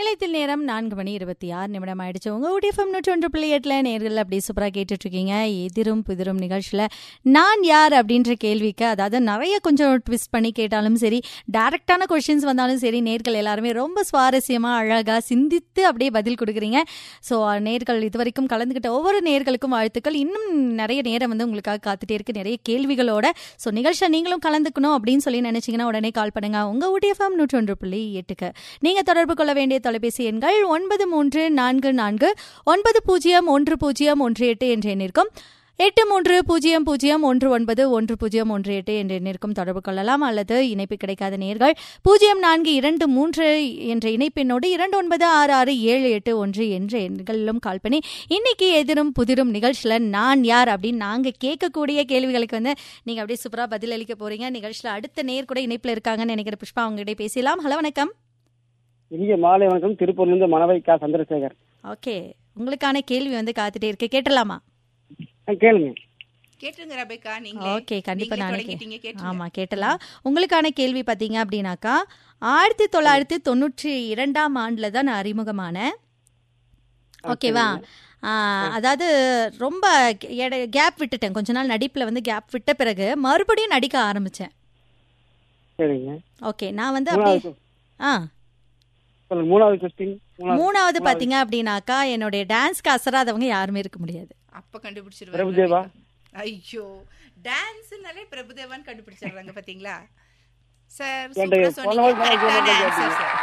நிலையத்தில் நேரம் நான்கு மணி இருபத்தி ஆறு நிமிடம் ஆயிடுச்சு உங்க ஊடிஎஃப்எம் நூற்றி ஒன்று புள்ளி எட்டுல நேர்கள் அப்படியே சூப்பராக கேட்டுட்டு இருக்கீங்க எதிரும் புதிரும் நிகழ்ச்சியில் நான் யார் அப்படின்ற கேள்விக்கு அதாவது நிறைய கொஞ்சம் ட்விஸ்ட் பண்ணி கேட்டாலும் சரி டைரக்டான கொஷின்ஸ் வந்தாலும் சரி நேர்கள் எல்லாருமே ரொம்ப சுவாரஸ்யமா அழகா சிந்தித்து அப்படியே பதில் கொடுக்குறீங்க ஸோ நேர்கள் இதுவரைக்கும் கலந்துக்கிட்ட ஒவ்வொரு நேர்களுக்கும் வாழ்த்துக்கள் இன்னும் நிறைய நேரம் வந்து உங்களுக்காக காத்துட்டே இருக்கு நிறைய கேள்விகளோட ஸோ நிகழ்ச்சியில் நீங்களும் கலந்துக்கணும் அப்படின்னு சொல்லி நினைச்சீங்கன்னா உடனே கால் பண்ணுங்க உங்க ஊடிஎஃப்எம் நூற்றி ஒன்று புள்ளி எட்டுக்கு நீங்க தொடர்பு கொள்ள வேண்டிய தொலைபேசி எண்கள் ஒன்பது மூன்று நான்கு நான்கு ஒன்பது பூஜ்ஜியம் ஒன்று பூஜ்ஜியம் ஒன்று எட்டு என்ற எண்ணிற்கும் எட்டு மூன்று பூஜ்ஜியம் பூஜ்ஜியம் ஒன்று ஒன்பது ஒன்று பூஜ்ஜியம் ஒன்று எட்டு என்ற எண்ணிற்கும் தொடர்பு கொள்ளலாம் அல்லது இணைப்பு கிடைக்காத நேர்கள் பூஜ்ஜியம் நான்கு இரண்டு மூன்று என்ற இணைப்பெண்ணோடு இரண்டு ஒன்பது ஆறு ஆறு ஏழு எட்டு ஒன்று என்ற எண்களிலும் கால் பண்ணி இன்னைக்கு எதிரும் புதிரும் நிகழ்ச்சியில் நான் யார் அப்படின்னு நாங்கள் கேட்கக்கூடிய கேள்விகளுக்கு வந்து நீங்கள் அப்படியே சூப்பராக பதில் அளிக்க போறீங்க நிகழ்ச்சியில் அடுத்த நேர் கூட இணைப்பில் இருக்காங்கன்னு நினைக்கிற புஷ்பா அவங்ககிட்ட பேசலாம் ஹலோ வணக்கம் இனிய மாலை வணக்கம் திருப்பூர்லேருந்து மணவை கா சந்திரசேகர் ஓகே உங்களுக்கான கேள்வி வந்து காத்துட்டே இருக்கு கேட்டலாமா ஆ, கேளுங்க கேட்டுருங்க ரபேக்கா நீங்க ஓகே கண்டிப்பா நானே தொடங்கிட்டீங்க கே- கேட்டுருங்க ஆமா கேட்டலாம் உங்களுக்கான கேள்வி பாத்தீங்க அப்படின்னாக்கா ஆயிரத்தி தொள்ளாயிரத்தி தொண்ணூற்றி இரண்டாம் ஆண்டுல தான் நான் அறிமுகமானேன் ஓகேவா ஆ, அதாவது ரொம்ப கேப் விட்டுட்டேன் கொஞ்ச நாள் நடிப்புல வந்து கேப் விட்ட பிறகு மறுபடியும் நடிக்க ஆரம்பிச்சேன் சரிங்க ஓகே நான் வந்து அப்படியே மூணாவது ஆ சொல்லுங்க மூணாவது கொஸ்டின் மூணாவது பாத்தீங்க அப்படின்னாக்கா என்னுடைய டான்ஸ்க்கு அசராதவங்க யாருமே இருக்க முடியாது அப்ப கண்டுபிடிச்சிருவாங்க பிரபுதேவா. ரபேக்கா. ஐயோ டான்ஸ்னாலே பிரபுதேவான்னு கண்டுபிடிச்சிடுறாங்க பாத்தீங்களா சார் கேட்டேன். சூப்பரா போன சொன்னீங்க வாரம் கரெக்டான கேட்டேன். ஆன்சர் சார்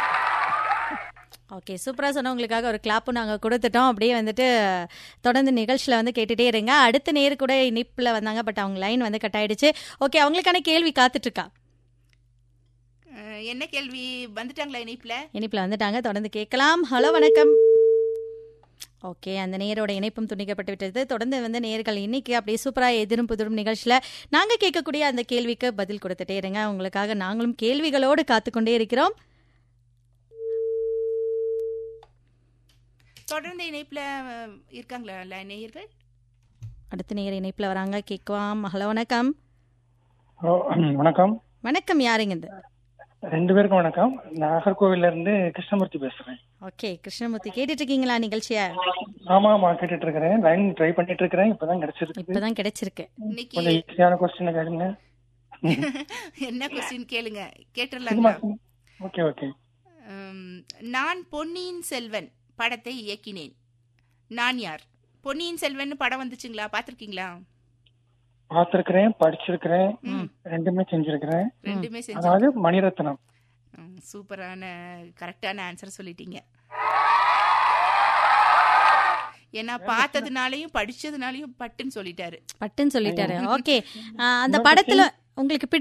ஓகே சூப்பராக சொன்னவங்களுக்காக ஒரு கிளாப்பும் நாங்கள் கொடுத்துட்டோம் அப்படியே வந்துட்டு தொடர்ந்து நிகழ்ச்சியில் வந்து கேட்டுட்டே இருங்க அடுத்த நேரு கூட இனிப்பில் வந்தாங்க பட் அவங்க லைன் வந்து கட் ஆயிடுச்சு ஓகே அவங்களுக்கான கேள்வி காத்துட்டு இருக்கா அஹ், என்ன கேள்வி வந்துட்டாங்களா இணைப்புல இனிப்பில் வந்துட்டாங்க தொடர்ந்து கேட்கலாம் ஹலோ வணக்கம் ஓகே அந்த நேரோட இணைப்பும் துண்டிக்கப்பட்டு விட்டது தொடர்ந்து வந்து நேர்கள் இன்னைக்கு அப்படியே சூப்பராக எதிரும் புதிரும் நிகழ்ச்சியில் நாங்கள் கேட்கக்கூடிய அந்த கேள்விக்கு பதில் கொடுத்துட்டே இருங்க உங்களுக்காக நாங்களும் கேள்விகளோடு காத்துக்கொண்டே இருக்கிறோம் தொடர்ந்து இணைப்புல அஹ், இருக்காங்களா ல- நேயர்கள் அடுத்த நேர இணைப்பில் வராங்க கேட்கலாம் ஹலோ வணக்கம் ஹலோ வணக்கம் வணக்கம் யாருங்க இது ரெண்டு பேருக்கும் வணக்கம் நாகர்கோவில்ல இருந்து கிருஷ்ணமூர்த்தி பேசுறேன் ஓகே கிருஷ்ணமூர்த்தி கேட்டுட்டு இருக்கீங்களா நிகழ்ச்சிய ஆமா ஆமா கேட்டுட்டு இருக்கிறேன் லைன் ட்ரை பண்ணிட்டு இருக்கிறேன் இப்பதான் கிடைச்சிருக்கு இப்பதான் கிடைச்சிருக்கு இன்னைக்கு கொஞ்சம் ஈஸியான கொஸ்டின் கேளுங்க என்ன கொஸ்டின் கேளுங்க கேட்டுடலாங்களா ஓகே ஓகே உம், நான் பொன்னியின் செல்வன் படத்தை இயக்கினேன் நான் யார் பொன்னியின் செல்வன் படம் வந்துச்சுங்களா பாத்திருக்கீங்களா பார்த்திருக்கிறேன் படிச்சிருக்கிறேன் ம், ரெண்டுமே செஞ்சிருக்கிறேன் ரெண்டுமே செஞ்சு அதாவது மணிரத்னம் ம், சூப்பரான கரெக்டான ஆன்சர் சொல்லிட்டீங்க ஏன்னா பார்த்ததுனாலையும் படிச்சதுனாலையும் பட்டுன்னு சொல்லிட்டாரு பட்டுன்னு சொல்லிட்டாரு ஓகே அந்த படத்துல உங்களுக்கு பிடி